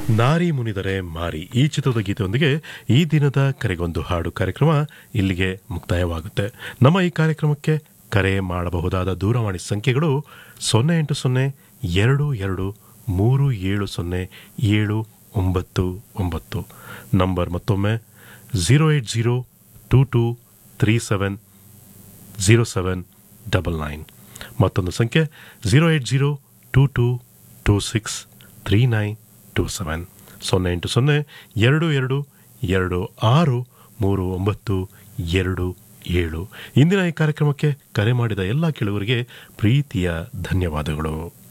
ನಾರಿ ಮುನಿದರೆ ಮಾರಿ ಈ ಚಿತ್ರದ ಗೀತೆಯೊಂದಿಗೆ ಈ ದಿನದ ಕರೆಗೊಂದು ಹಾಡು ಕಾರ್ಯಕ್ರಮ ಇಲ್ಲಿಗೆ ಮುಕ್ತಾಯವಾಗುತ್ತೆ ನಮ್ಮ ಈ ಕಾರ್ಯಕ್ರಮಕ್ಕೆ ಕರೆ ಮಾಡಬಹುದಾದ ದೂರವಾಣಿ ಸಂಖ್ಯೆಗಳು ಸೊನ್ನೆ ಎಂಟು ಸೊನ್ನೆ ಎರಡು ಎರಡು ಮೂರು ಏಳು ಸೊನ್ನೆ ಏಳು ಒಂಬತ್ತು ಒಂಬತ್ತು ನಂಬರ್ ಮತ್ತೊಮ್ಮೆ zero eight zero two two three seven zero seven double nine ಮತ್ತೊಂದು ಸಂಖ್ಯೆ zero eight zero two two two six three nine two seven ಸೊನ್ನೆ ಎಂಟು ಸೊನ್ನೆ ಎರಡು ಎರಡು ಎರಡು ಆರು ಮೂರು ಒಂಬತ್ತು ಎರಡು ಏಳು ಇಂದಿನ ಈ ಕಾರ್ಯಕ್ರಮಕ್ಕೆ ಕರೆ ಮಾಡಿದ ಎಲ್ಲ ಕೇಳುವರಿಗೆ ಪ್ರೀತಿಯ ಧನ್ಯವಾದಗಳು